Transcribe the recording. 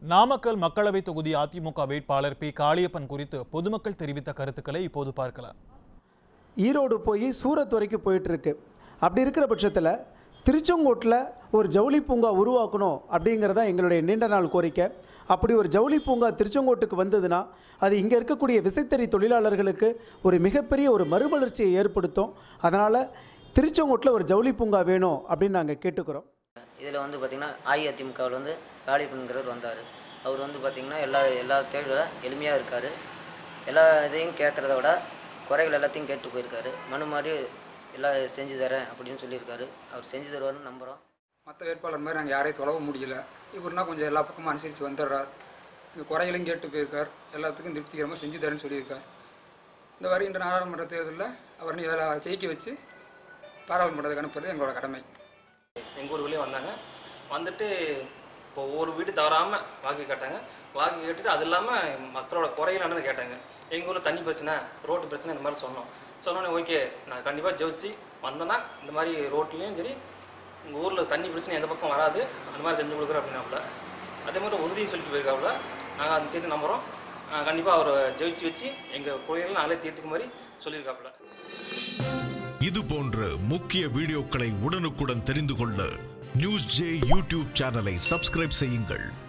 நாமக்கல் மக்களவை தொகுதி அதிமுக வேட்பாளர் பி காளியப்பன் குறித்து பொதுமக்கள் தெரிவித்த கருத்துக்களை இப்போது பார்க்கலாம் ஈரோடு போய் சூரத் வரைக்கும் போயிட்டுருக்கு அப்படி இருக்கிற பட்சத்தில் திருச்செங்கோட்டில் ஒரு ஜவுளி பூங்கா உருவாக்கணும் அப்படிங்கிறது தான் எங்களுடைய நீண்ட நாள் கோரிக்கை அப்படி ஒரு ஜவுளி பூங்கா திருச்செங்கோட்டுக்கு வந்ததுன்னா அது இங்கே இருக்கக்கூடிய விசைத்தறி தொழிலாளர்களுக்கு ஒரு மிகப்பெரிய ஒரு மறுமலர்ச்சியை ஏற்படுத்தும் அதனால் திருச்செங்கோட்டில் ஒரு ஜவுளி பூங்கா வேணும் அப்படின்னு நாங்கள் கேட்டுக்கிறோம் இதில் வந்து பார்த்திங்கன்னா அஇஅதிமுகவில் வந்து காளிப்பன்கிறவர் வந்தார் அவர் வந்து பார்த்திங்கன்னா எல்லா எல்லா தேவையோட எளிமையாக இருக்கார் எல்லா இதையும் கேட்குறத விட குறைகள் எல்லாத்தையும் கேட்டு போயிருக்காரு மனு மாதிரி எல்லாம் செஞ்சு தரேன் அப்படின்னு சொல்லியிருக்காரு அவர் செஞ்சு தருவார்னு நம்புகிறோம் மற்ற வேட்பாளர் மாதிரி நாங்கள் யாரையும் தொலைவும் முடியல இவர்னா கொஞ்சம் எல்லா பக்கமும் அனுசரித்து வந்துடுறார் இந்த குறைகளையும் கேட்டு போயிருக்கார் எல்லாத்துக்கும் திருப்திகரமாக செஞ்சு தரேன்னு சொல்லியிருக்கார் இந்த வருகின்ற நாடாளுமன்ற தேர்தலில் அவர் நீ வேலை ஜெயிக்க வச்சு பாராளுமன்றத்துக்கு அனுப்புறது எங்களோட கடமை எங்கள் ஊருக்குள்ளேயே வந்தாங்க வந்துட்டு இப்போ ஒரு வீடு தவறாமல் வாக்கு கேட்டாங்க வாக்கு கேட்டுட்டு அது இல்லாமல் மக்களோட குறைகள் நடந்து கேட்டாங்க எங்கள் ஊரில் தண்ணி பிரச்சனை ரோட்டு பிரச்சனை இந்த மாதிரி சொன்னோம் சொன்னோன்னே ஓகே நான் கண்டிப்பாக ஜெயிச்சு வந்தேன்னா இந்த மாதிரி ரோட்லேயும் சரி உங்கள் ஊரில் தண்ணி பிரச்சனை எந்த பக்கம் வராது அந்த மாதிரி செஞ்சு கொடுக்குறேன் அப்படின்னாப்புல அதே மாதிரி உறுதியும் சொல்லிட்டு போயிருக்காப்புல நாங்கள் அதை சேர்த்து நம்புகிறோம் கண்டிப்பாக அவர் ஜெயிச்சு வச்சு எங்கள் குறைகள் நாங்களே தீர்த்துக்க மாதிரி சொல்லியிருக்காப்புல இது போன்ற முக்கிய வீடியோக்களை உடனுக்குடன் தெரிந்து கொள்ள நியூஸ் ஜே யூடியூப் சேனலை சப்ஸ்கிரைப் செய்யுங்கள்